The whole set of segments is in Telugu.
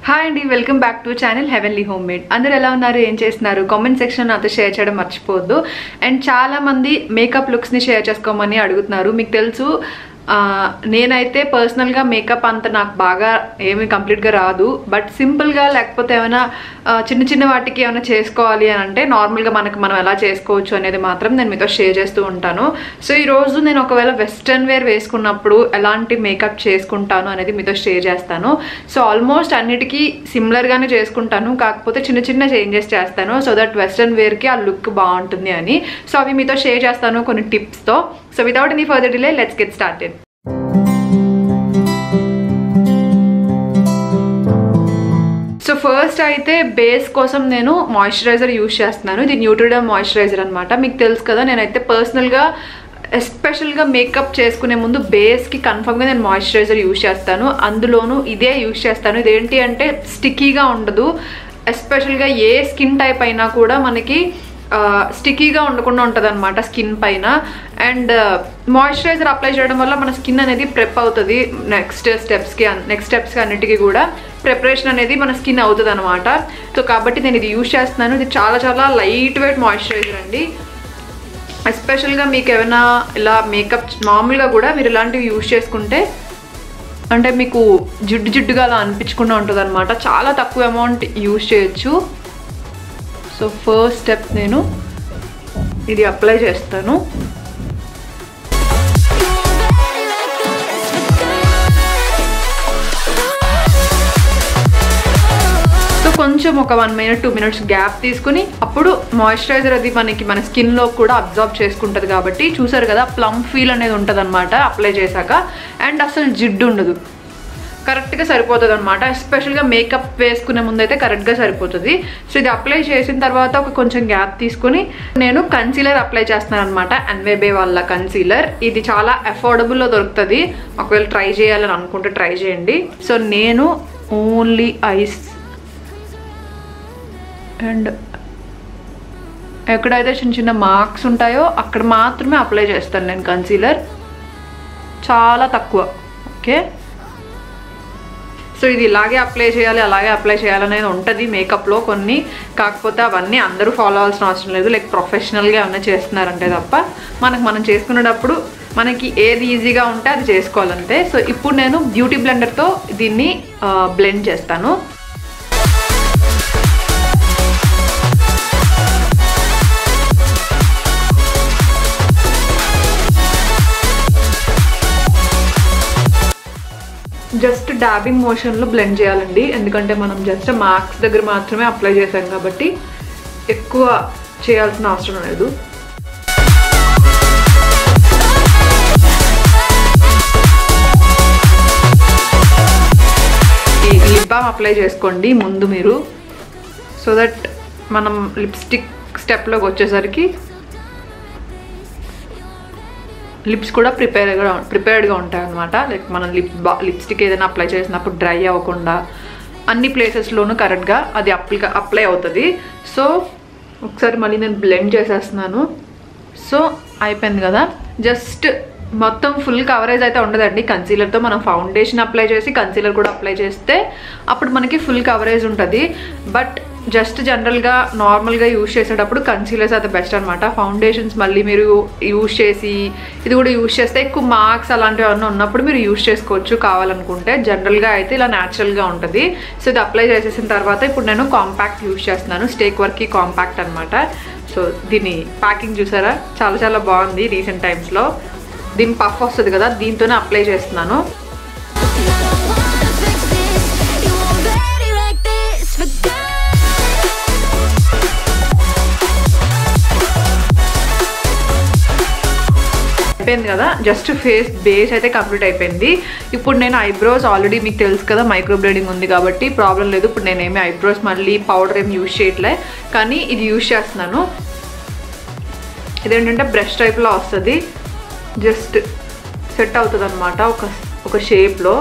హాయ్ అండి welcome back to channel heavenly home made అందరూ ఎలా ఉన్నారు ఏం చేస్తున్నారు కామెంట్ సెక్షన్ నాతో షేర్ చేయడం మర్చిపోవద్దు అండ్ చాలా మంది మేకప్ లుక్స్ని షేర్ చేసుకోమని అడుగుతున్నారు మీకు తెలుసు ఆ, నేనైతే పర్సనల్గా మేకప్ అంత నాకు బాగా ఏమీ కంప్లీట్గా రాదు బట్ సింపుల్గా లేకపోతే ఏమైనా ఆ, చిన్న చిన్న వాటికి ఏమైనా చేసుకోవాలి అని అంటే నార్మల్గా మనకు మనం ఎలా చేసుకోవచ్చు అనేది మాత్రం నేను మీతో షేర్ చేస్తూ ఉంటాను సో ఈ రోజు నేను ఒకవేళ వెస్ట్రన్ వేర్ వేసుకున్నప్పుడు ఎలాంటి మేకప్ చేసుకుంటాను అనేది మీతో షేర్ చేస్తాను సో ఆల్మోస్ట్ అన్నిటికీ సిమిలర్గానే చేసుకుంటాను కాకపోతే చిన్న చిన్న చేంజెస్ చేస్తాను సో దట్ వెస్ట్రన్ వేర్కి ఆ లుక్ బాగుంటుంది అని సో అవి మీతో షేర్ చేస్తాను కొన్ని టిప్స్తో so without any further delay let's get started so first అయితే బేస్ కోసం నేను మాయిశ్చరైజర్ యూజ్ చేస్తున్నాను ఇది న్యూట్రిడమ్ మాయిశ్చరైజర్ అనమాట మీకు తెలుసు కదా నేనైతే పర్సనల్గా ఎస్పెషల్గా మేకప్ చేసుకునే ముందు బేస్కి కన్ఫర్మ్గా నేను మాయిశ్చరైజర్ యూజ్ చేస్తాను అందులోనూ ఇదే యూజ్ చేస్తాను ఇదేంటి అంటే స్టిక్కీగా ఉండదు ఎస్పెషల్గా ఏ స్కిన్ టైప్ అయినా కూడా మనకి స్టిక్కీగా ఉండకుండా ఉంటుంది అనమాట స్కిన్ పైన అండ్ మాయిశ్చరైజర్ అప్లై చేయడం వల్ల మన స్కిన్ అనేది ప్రెప్ అవుతుంది నెక్స్ట్ స్టెప్స్కి నెక్స్ట్ స్టెప్స్కి అన్నిటికీ కూడా ప్రిపరేషన్ అనేది మన స్కిన్ అవుతుంది అనమాట సో కాబట్టి నేను ఇది యూజ్ చేస్తున్నాను ఇది చాలా చాలా లైట్ వెయిట్ మాయిశ్చరైజర్ అండి ఎస్పెషల్గా మీకు ఏమైనా ఇలా మేకప్ మామూలుగా కూడా మీరు ఇలాంటివి యూజ్ చేసుకుంటే అంటే మీకు జిడ్డు జిడ్డుగా అలా అనిపించకుండా ఉంటుంది అనమాట చాలా తక్కువ అమౌంట్ యూజ్ చేయొచ్చు సో ఫస్ట్ స్టెప్ నేను ఇది అప్లై చేస్తాను సో కొంచెం ఒక one minute two minutes gap తీసుకుని అప్పుడు మాయిశ్చరైజర్ అది మనకి మన స్కిన్లో కూడా అబ్జర్వ్ చేసుకుంటుంది కాబట్టి చూసారు కదా ప్లమ్ ఫీల్ అనేది ఉంటుంది అనమాట అప్లై చేశాక అండ్ అసలు జిడ్డు ఉండదు కరెక్ట్గా సరిపోతుంది అనమాట ఎస్పెషల్గా మేకప్ వేసుకునే ముందు అయితే కరెక్ట్గా సరిపోతుంది సో ఇది అప్లై చేసిన తర్వాత ఒక కొంచెం గ్యాప్ తీసుకుని నేను కన్సీలర్ అప్లై చేస్తున్నాను అనమాట అన్వేబే వాళ్ళ కన్సీలర్ ఇది చాలా అఫోర్డబుల్లో దొరుకుతుంది ఒకవేళ ట్రై చేయాలని అనుకుంటే ట్రై చేయండి సో నేను ఓన్లీ ఐస్ అండ్ ఎక్కడైతే చిన్న చిన్న మార్క్స్ ఉంటాయో అక్కడ మాత్రమే అప్లై చేస్తాను నేను కన్సీలర్ చాలా తక్కువ ఓకే సో ఇది ఇలాగే అప్లై చేయాలి అలాగే అప్లై చేయాలనేది ఉంటుంది మేకప్లో కొన్ని కాకపోతే అవన్నీ అందరూ ఫాలో అవ్వాల్సిన అవసరం లేదు లైక్ ప్రొఫెషనల్గా ఏమైనా చేస్తున్నారంటే తప్ప మనకు మనం చేసుకునేటప్పుడు మనకి ఏది ఈజీగా ఉంటే అది చేసుకోవాలంతే సో ఇప్పుడు నేను బ్యూటీ బ్లెండర్తో దీన్ని బ్లెండ్ చేస్తాను జస్ట్ డాబింగ్ మోషన్లో బ్లెండ్ చేయాలండి ఎందుకంటే మనం జస్ట్ మార్క్స్ దగ్గర మాత్రమే అప్లై చేసాం కాబట్టి ఎక్కువ చేయాల్సిన అవసరం లేదు ఈ లిప్ బామ్ అప్లై చేసుకోండి ముందు మీరు సో దట్ మనం లిప్స్టిక్ స్టెప్లోకి వచ్చేసరికి లిప్స్ కూడా ప్రిపేర్గా ప్రిపేర్డ్గా ఉంటాయి అనమాట లైక్ మనం లిప్ బా లిప్స్టిక్ ఏదైనా అప్లై చేసినప్పుడు డ్రై అవ్వకుండా అన్ని ప్లేసెస్లోనూ కరెక్ట్గా అది అప్లై అప్లై అవుతుంది సో ఒకసారి మళ్ళీ నేను బ్లెండ్ చేసేస్తున్నాను సో అయిపోయింది కదా జస్ట్ మొత్తం ఫుల్ కవరేజ్ అయితే ఉండదండి కన్సీలర్తో మనం ఫౌండేషన్ అప్లై చేసి కన్సీలర్ కూడా అప్లై చేస్తే అప్పుడు మనకి ఫుల్ కవరేజ్ ఉంటుంది బట్ జస్ట్ జనరల్గా నార్మల్గా యూజ్ చేసేటప్పుడు కన్సీలర్స్ అయితే బెస్ట్ అనమాట ఫౌండేషన్స్ మళ్ళీ మీరు యూజ్ చేసి ఇది కూడా యూజ్ చేస్తే ఎక్కువ మార్క్స్ అలాంటివి ఏమన్నా ఉన్నప్పుడు మీరు యూజ్ చేసుకోవచ్చు కావాలనుకుంటే జనరల్గా అయితే ఇలా న్యాచురల్గా ఉంటుంది సో ఇది అప్లై చేసేసిన తర్వాత ఇప్పుడు నేను కాంపాక్ట్ యూజ్ చేస్తున్నాను స్టేక్ వర్క్కి కాంపాక్ట్ అనమాట సో దీని ప్యాకింగ్ చూసారా చాలా చాలా బాగుంది రీసెంట్ టైమ్స్లో దీని పఫ్ వస్తుంది కదా దీంతోనే అప్లై చేస్తున్నాను అయిపోయింది కదా జస్ట్ ఫేస్ బేస్ అయితే కంప్లీట్ అయిపోయింది ఇప్పుడు నేను ఐబ్రోస్ ఆల్రెడీ మీకు తెలుసు కదా మైక్రో బ్లేడింగ్ ఉంది కాబట్టి ప్రాబ్లం లేదు ఇప్పుడు నేను ఏమి ఐబ్రోస్ మళ్ళీ పౌడర్ ఏమి యూజ్ చేయట్లే కానీ ఇది యూజ్ చేస్తున్నాను ఇదేంటంటే బ్రష్ టైప్లో వస్తుంది జస్ట్ సెట్ అవుతుంది అనమాట ఒక ఒక షేప్లో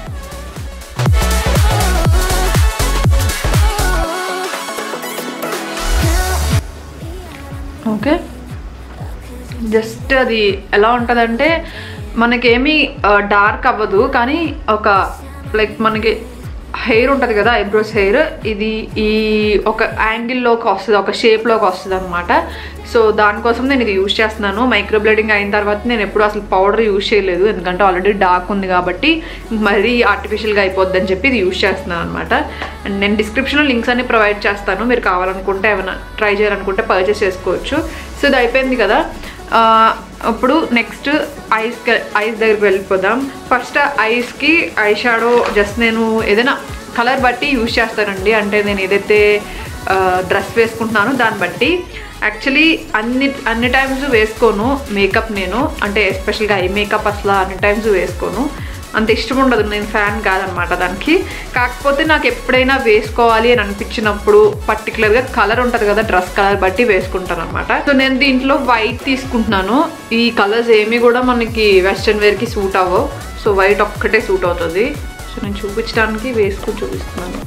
ఓకే జస్ట్ అది ఎలా ఉంటుందంటే మనకేమీ డార్క్ అవ్వదు కానీ ఒక లైక్ మనకి హెయిర్ ఉంటుంది కదా ఐబ్రోస్ హెయిర్ ఇది ఈ ఒక యాంగిల్లోకి వస్తుంది ఒక షేప్లోకి వస్తుంది అనమాట సో దానికోసం నేను ఇది యూజ్ చేస్తున్నాను మైక్రో బ్లేడింగ్ అయిన తర్వాత నేను ఎప్పుడు అసలు పౌడర్ యూజ్ చేయలేదు ఎందుకంటే ఆల్రెడీ డార్క్ ఉంది కాబట్టి మరీ ఆర్టిఫిషియల్గా అయిపోద్ది అని చెప్పి ఇది యూజ్ చేస్తున్నాను అనమాట అండ్ నేను డిస్క్రిప్షన్లో లింక్స్ అన్ని ప్రొవైడ్ చేస్తాను మీరు కావాలనుకుంటే ఏమైనా ట్రై చేయాలనుకుంటే పర్చేస్ చేసుకోవచ్చు సో ఇది అయిపోయింది కదా ఆ, ఇప్పుడు నెక్స్ట్ ఐస్ ఐస్ దగ్గరికి వెళ్ళిపోదాం ఫస్ట్ ఐస్కి ఐ షాడో జస్ట్ నేను ఏదైనా కలర్ బట్టి యూజ్ చేస్తానండి అంటే నేను ఏదైతే డ్రెస్ వేసుకుంటున్నానో దాన్ని బట్టి యాక్చువల్లీ అన్ని అన్ని టైమ్స్ వేసుకోను మేకప్ నేను అంటే ఎస్పెషల్గా ఐ మేకప్ అసలు అన్ని టైమ్స్ వేసుకోను అంత ఇష్టం ఉండదు నేను ఫ్యాన్ కాదనమాట దానికి కాకపోతే నాకు ఎప్పుడైనా వేసుకోవాలి అని అనిపించినప్పుడు పర్టికులర్గా కలర్ ఉంటుంది కదా డ్రెస్ కలర్ బట్టి వేసుకుంటాను అనమాట సో నేను దీంట్లో వైట్ తీసుకుంటున్నాను ఈ కలర్స్ ఏమి కూడా మనకి వెస్ట్రన్ వేర్కి సూట్ అవ్వవు సో వైట్ ఒక్కటే సూట్ అవుతుంది సో నేను చూపించడానికి వేసుకుని చూపిస్తున్నాను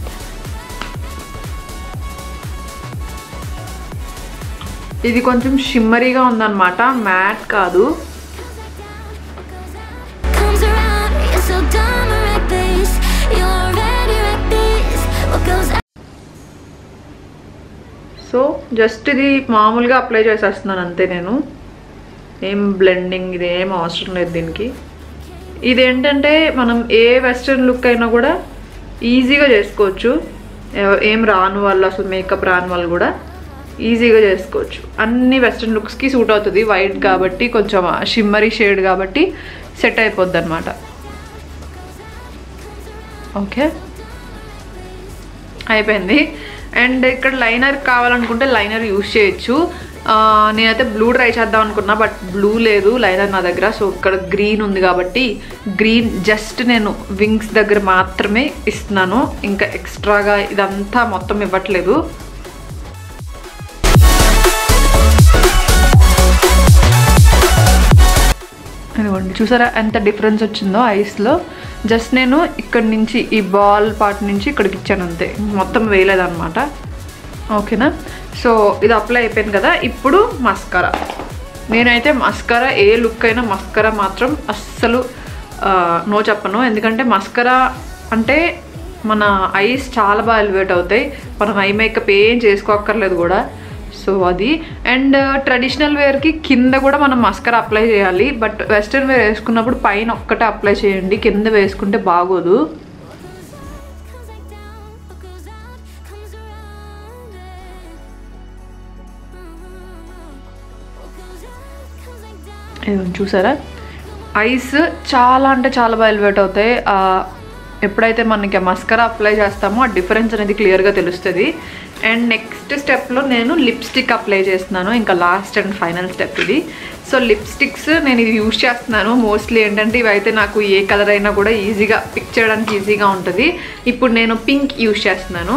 ఇది కొంచెం షిమ్మరీగా ఉందన్నమాట మ్యాట్ కాదు comes around, you're so dumb and reckless. You're already reckless. What goes so just ఇది మామూలుగా అప్లై చేసేస్తున్నాను అంతే నేను ఏం బ్లెండింగ్ ఇది ఏం అవసరం లేదు దీనికి ఇదేంటంటే మనం ఏ వెస్ట్రన్ లుక్ అయినా కూడా ఈజీగా చేసుకోవచ్చు ఎవ- ఏం రాని వాళ్ళు అసలు మేకప్ రాని వాళ్ళు కూడా ఈజీగా చేసుకోవచ్చు అన్ని వెస్ట్రన్ లుక్స్కి సూట్ అవుతుంది వైట్ కాబట్టి కొంచెం షిమ్మరీ షేడ్ కాబట్టి సెట్ అయిపోద్ది అనమాట ఓకే అయిపోయింది అండ్ ఇక్కడ లైనర్ కావాలనుకుంటే లైనర్ యూస్ చేయొచ్చు ఆ, నేనైతే బ్లూ ట్రై చేద్దాం అనుకున్నా బట్ బ్లూ లేదు లైనర్ నా దగ్గర సో ఇక్కడ గ్రీన్ ఉంది కాబట్టి గ్రీన్ జస్ట్ నేను వింగ్స్ దగ్గర మాత్రమే ఇస్తున్నాను ఇంకా ఎక్స్ట్రాగా ఇదంతా మొత్తం ఇవ్వట్లేదు ఇదిగోండి చూసారా ఎంత డిఫరెన్స్ వచ్చిందో ఐస్లో జస్ట్ నేను ఇక్కడ నుంచి ఈ బాల్ పార్ట్ నుంచి ఇక్కడికి ఇచ్చాను అంతే మొత్తం వేయలేదన్నమాట ఓకేనా సో ఇది అప్లై అయిపోయింది కదా ఇప్పుడు మస్కరా నేనైతే మస్కరా ఏ లుక్ అయినా మస్కరా మాత్రం అస్సలు ఆ, నో చెప్పను ఎందుకంటే మస్కరా అంటే మన ఐస్ చాలా బాగా ఎలివేట్ అవుతాయి మనం ఐ మేకప్ ఏం చేసుకోక్కర్లేదు కూడా సో అది అండ్ ట్రెడిషనల్ వేర్కి కింద కూడా మనం మస్కరా అప్లై చేయాలి బట్ వెస్ట్రన్ వేర్ వేసుకున్నప్పుడు పైన ఒక్కటే అప్లై చేయండి కింద వేసుకుంటే బాగోదు comes like down, what goes out, comes around. What goes out, comes like down. ఇదిగోండి చూసారా ఐస్ చాలా అంటే చాలా బాగా ఎలివేట్ అవుతాయి ఆ, ఎప్పుడైతే మనకి మస్కరా అప్లై చేస్తామో ఆ డిఫరెన్స్ అనేది క్లియర్గా తెలుస్తుంది అండ్ నెక్స్ట్ స్టెప్లో నేను లిప్స్టిక్ అప్లై చేస్తున్నాను ఇంకా లాస్ట్ అండ్ ఫైనల్ స్టెప్ ఇది సో లిప్స్టిక్స్ నేను ఇది యూజ్ చేస్తున్నాను మోస్ట్లీ ఏంటంటే ఇవైతే నాకు ఏ కలర్ అయినా కూడా ఈజీగా పిక్ చేయడానికి ఈజీగా ఉంటుంది ఇప్పుడు నేను పింక్ యూజ్ చేస్తున్నాను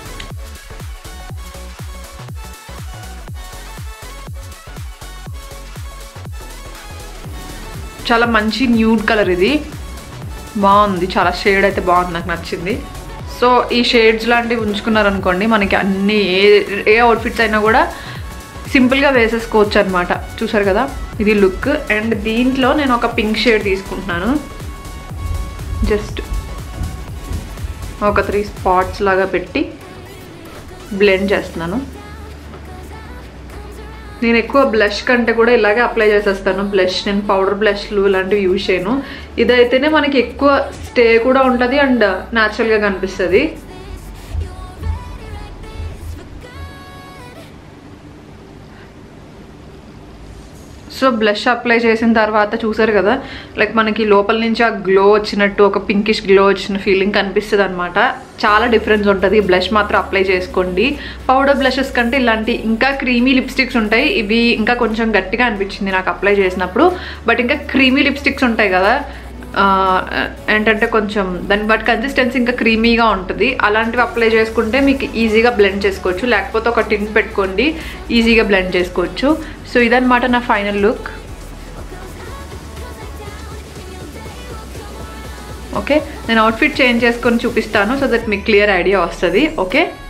చాలా మంచి న్యూడ్ కలర్ ఇది బాగుంది చాలా షేడ్ అయితే బాగుంది నాకు నచ్చింది సో ఈ షేడ్స్ లాంటివి ఉంచుకున్నారనుకోండి మనకి అన్ని ఏ ఏ అవుట్ఫిట్స్ అయినా కూడా సింపుల్గా వేసేసుకోవచ్చు అనమాట చూసారు కదా ఇది లుక్ అండ్ దీంట్లో నేను ఒక పింక్ షేడ్ తీసుకుంటున్నాను జస్ట్ ఒక త్రీ స్పాట్స్ లాగా పెట్టి బ్లెండ్ చేస్తున్నాను నేను ఎక్కువ బ్లష్ కంటే కూడా ఇలాగే అప్లై చేసేస్తాను బ్లష్ నేను పౌడర్ బ్లష్లు ఇలాంటివి యూజ్ చేయను ఇదైతేనే మనకి ఎక్కువ స్టే కూడా ఉంటుంది అండ్ న్యాచురల్గా కనిపిస్తుంది సో బ్లష్ అప్లై చేసిన తర్వాత చూసారు కదా లైక్ మనకి లోపల నుంచి ఆ గ్లో వచ్చినట్టు ఒక పింకిష్ గ్లో వచ్చిన ఫీలింగ్ కనిపిస్తుంది అనమాట చాలా డిఫరెన్స్ ఉంటుంది బ్లష్ మాత్రం అప్లై చేసుకోండి పౌడర్ బ్లషెస్ కంటే ఇలాంటి ఇంకా క్రీమీ లిప్స్టిక్స్ ఉంటాయి ఇవి ఇంకా కొంచెం గట్టిగా అనిపించింది నాకు అప్లై చేసినప్పుడు బట్ ఇంకా క్రీమీ లిప్స్టిక్స్ ఉంటాయి కదా ఆ, ఏంటంటే కొంచెం దాని బట్ కన్సిస్టెన్సీ ఇంకా క్రీమీగా ఉంటుంది అలాంటివి అప్లై చేసుకుంటే మీకు ఈజీగా బ్లెండ్ చేసుకోవచ్చు లేకపోతే ఒక టిన్ పెట్టుకోండి ఈజీగా బ్లెండ్ చేసుకోవచ్చు సో ఇదన్నమాట నా ఫైనల్ లుక్ ఓకే నేను అవుట్ఫిట్ చేంజ్ చేసుకొని చూపిస్తాను సో దట్ మీకు క్లియర్ ఐడియా వస్తుంది ఓకే